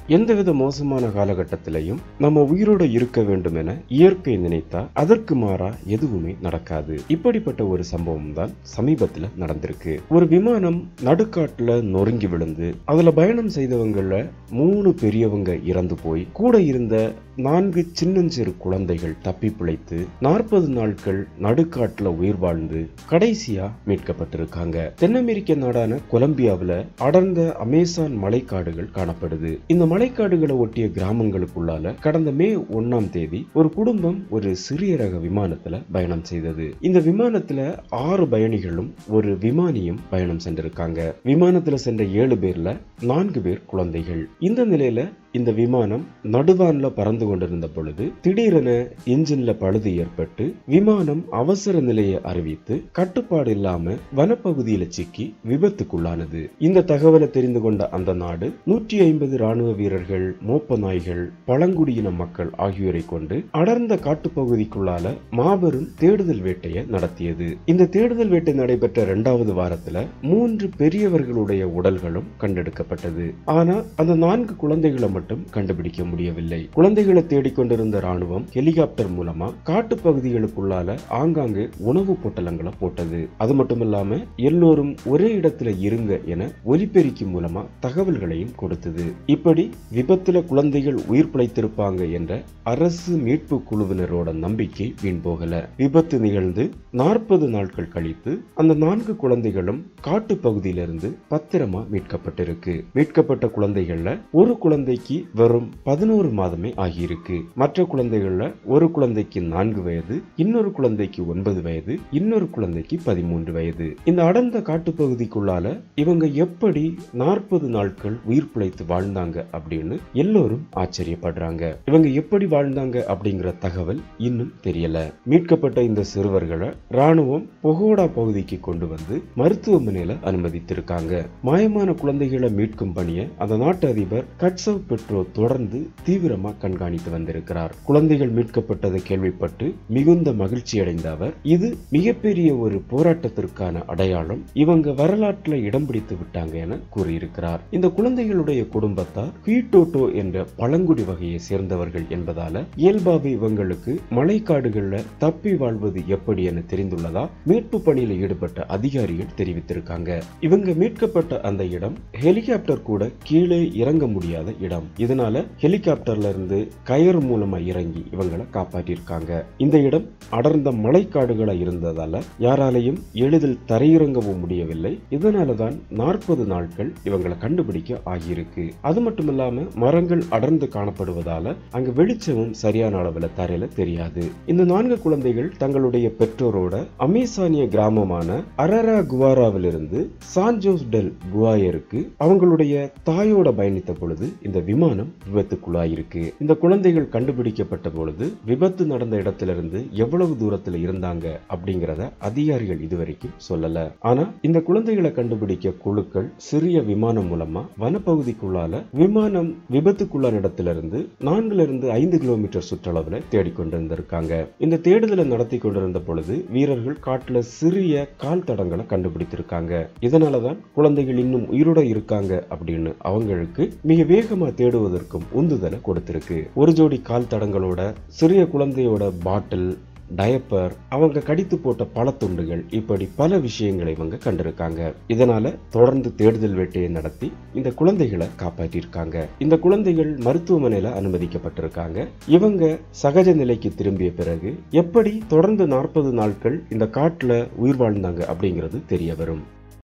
எந்தவித மோசமான காலகட்டத்திலையும் நம்ம உயிரோட இருக்க வேண்டும் என இயற்கை நினைத்தா அதற்கு மாறா எதுவுமே நடக்காது இப்படிப்பட்ட ஒரு சம்பவம் தான் சமீபத்துல நடந்திருக்கு ஒரு விமானம் நடுக்காட்டுல நொறுங்கி விழுந்து அதுல பயணம் செய்தவங்கள மூணு பெரியவங்க இறந்து போய் கூட இருந்த நான்கு சின்னஞ்சிறு குழந்தைகள் தப்பி பிழைத்து நாற்பது நாட்கள் நடுக்காட்டுல உயிர் வாழ்ந்து கடைசியா மீட்கப்பட்டிருக்காங்க தென் அமெரிக்க நாடான கொலம்பியாவுல அடர்ந்த அமேசான் மலைக்காடுகள் காணப்படுது இந்த மலைக்காடுகளை ஒட்டிய கிராமங்களுக்குள்ளால கடந்த மே ஒன்னாம் தேதி ஒரு குடும்பம் ஒரு சிறிய ரக விமானத்துல பயணம் செய்தது இந்த விமானத்துல ஆறு பயணிகளும் ஒரு விமானியும் பயணம் சென்றிருக்காங்க விமானத்துல சென்ற ஏழு பேர்ல நான்கு பேர் குழந்தைகள் இந்த நிலையில இந்த விமானம் நடுவான்ல பறந்து கொண்டிருந்த பொழுது திடீரென இன்ஜின்ல பழுது ஏற்பட்டு விமானம் அவசர நிலையை அறிவித்து கட்டுப்பாடு இல்லாம வனப்பகுதியில சிக்கி விபத்துக்குள்ளானது இந்த தகவலை தெரிந்து கொண்ட அந்த நாடு நூற்றி ஐம்பது ராணுவ வீரர்கள் மோப்ப நாய்கள் பழங்குடியின மக்கள் ஆகியோரை கொண்டு அடர்ந்த காட்டுப்பகுதிக்குள்ளால மாபெரும் தேடுதல் வேட்டையை நடத்தியது இந்த தேடுதல் வேட்டை நடைபெற்ற இரண்டாவது வாரத்துல மூன்று பெரியவர்களுடைய உடல்களும் கண்டெடுக்கப்பட்டது ஆனா அந்த நான்கு குழந்தைகளை மட்டும் கண்டுபிடிக்க முடியவில்லை குழந்தைகளை தேடிக்கொண்டிருந்த ராணுவம் ஹெலிகாப்டர் மூலமா காட்டு பகுதிகளுக்குள்ளால ஆங்காங்கு உணவு பொட்டலங்களை போட்டது அது மட்டுமில்லாம எல்லோரும் ஒரே இடத்துல இருங்க என ஒலிபெருக்கி மூலமா தகவல்களையும் கொடுத்தது இப்படி விபத்துல குழந்தைகள் உயிர் பிழைத்திருப்பாங்க என்ற அரசு மீட்பு குழுவினரோட நம்பிக்கை வீண் போகல விபத்து நிகழ்ந்து நாற்பது நாட்கள் கழித்து அந்த நான்கு குழந்தைகளும் காட்டு பகுதியிலிருந்து பத்திரமா மீட்கப்பட்டிருக்கு மீட்கப்பட்ட குழந்தைகள்ல ஒரு குழந்தைக்கு வெறும் பதினோரு மாதமே ஆகியிருக்கு மற்ற குழந்தைகள்ல ஒரு குழந்தைக்கு நான்கு வயது இன்னொரு குழந்தைக்கு ஒன்பது வயது இன்னொரு குழந்தைக்கு பதிமூன்று வயது இந்த அடர்ந்த காட்டுப்பகுதிக்குள்ளால இவங்க எப்படி நாற்பது நாட்கள் உயிர் பிழைத்து வாழ்ந்தாங்க அப்படின்னு எல்லோரும் ஆச்சரியப்படுறாங்க இவங்க எப்படி வாழ்ந்தாங்க அப்படிங்கிற தகவல் இன்னும் தெரியல மீட்கப்பட்ட இந்த சிறுவர்களை ராணுவம் பொகோடா பகுதிக்கு கொண்டு வந்து மருத்துவமனையில அனுமதித்திருக்காங்க மாயமான குழந்தைகளை மீட்கும் பணியை அந்த நாட்டு அதிபர் கட்சவ் பெட்ரோ தொடர்ந்து தீவிரமா கண்காணித்து வந்திருக்கிறார் குழந்தைகள் மீட்கப்பட்டதை கேள்விப்பட்டு மிகுந்த மகிழ்ச்சி அடைந்த அவர் இது மிகப்பெரிய ஒரு போராட்டத்திற்கான அடையாளம் இவங்க வரலாற்றுல இடம் பிடித்து விட்டாங்க என கூறியிருக்கிறார் இந்த குழந்தைகளுடைய குடும்பத்தார் ஹீட்டோட்டோ என்ற பழங்குடி வகையை சேர்ந்தவர்கள் என்பதால இயல்பாக இவங்களுக்கு மலைக்காடுகள்ல தப்பி வாழ்வது எப்படி என தெரிந்துள்ளதா மீட்பு பணியில ஈடுபட்ட அதிகாரிகள் தெரிவித்திருக்காங்க இவங்க மீட்கப்பட்ட அந்த இடம் ஹெலிகாப்டர் கூட கீழே இறங்க முடியாத இடம் இதனால ஹெலிகாப்டர்ல இருந்து கயர் மூலமா இறங்கி இவங்களை காப்பாற்றியிருக்காங்க இந்த இடம் அடர்ந்த மலைக்காடுகளா இருந்ததால யாராலையும் எளிதில் தரையிறங்கவும் முடியவில்லை இதனாலதான் நாற்பது நாட்கள் இவங்களை கண்டுபிடிக்க ஆகியிருக்கு அது மட்டும் இல்லாம மரங்கள் அடர்ந்து காணப்படுவதால அங்க வெளிச்சமும் சரியான அளவுல தரையில தெரியாது இந்த நான்கு குழந்தைகள் தங்களுடைய பெற்றோரோட அமேசானிய கிராமமான அரரா குவாராவிலிருந்து சான்ஜோஸ் டெல் குவாயருக்கு அவங்களுடைய தாயோட பயணித்த பொழுது இந்த விமானம் விபத்துக்குள்ளாயிருக்கு இந்த குழந்தைகள் கண்டுபிடிக்கப்பட்ட பொழுது விபத்து நடந்த இடத்திலிருந்து எவ்வளவு தூரத்துல இருந்தாங்க அப்படிங்கறத அதிகாரிகள் இதுவரைக்கும் சொல்லல ஆனா இந்த குழந்தைகளை கண்டுபிடிக்க குழுக்கள் சிறிய விமானம் மூலமா வனப்பகுதிக்குள்ளால விமானம் விபத்துக்குள்ளான இடத்திலிருந்து நான்குல இருந்து ஐந்து கிலோமீட்டர் சுற்றளவுல தேடிக்கொண்டிருந்திருக்காங்க இந்த தேடுதலை நடத்தி கொண்டிருந்த பொழுது வீரர்கள் காட்டுல சிறிய கால் தடங்களை கண்டுபிடித்திருக்காங்க இதனாலதான் குழந்தைகள் இன்னும் உயிரோட இருக்காங்க அப்படின்னு அவங்களுக்கு மிக வேகமா தேடுவதற்கும் உந்துதலை கொடுத்திருக்கு ஒரு ஜோடி கால் தடங்களோட சிறிய குழந்தையோட பாட்டில் டயப்பர் அவங்க கடித்து போட்ட பழத்துண்டுகள் இப்படி பல விஷயங்களை இவங்க கண்டிருக்காங்க இதனால தொடர்ந்து தேடுதல் வேட்டையை நடத்தி இந்த குழந்தைகளை காப்பாற்றியிருக்காங்க இந்த குழந்தைகள் மருத்துவமனையில அனுமதிக்கப்பட்டிருக்காங்க இவங்க சகஜ நிலைக்கு திரும்பிய பிறகு எப்படி தொடர்ந்து நாற்பது நாட்கள் இந்த காட்டுல உயிர் வாழ்ந்தாங்க அப்படிங்கிறது தெரிய வரும்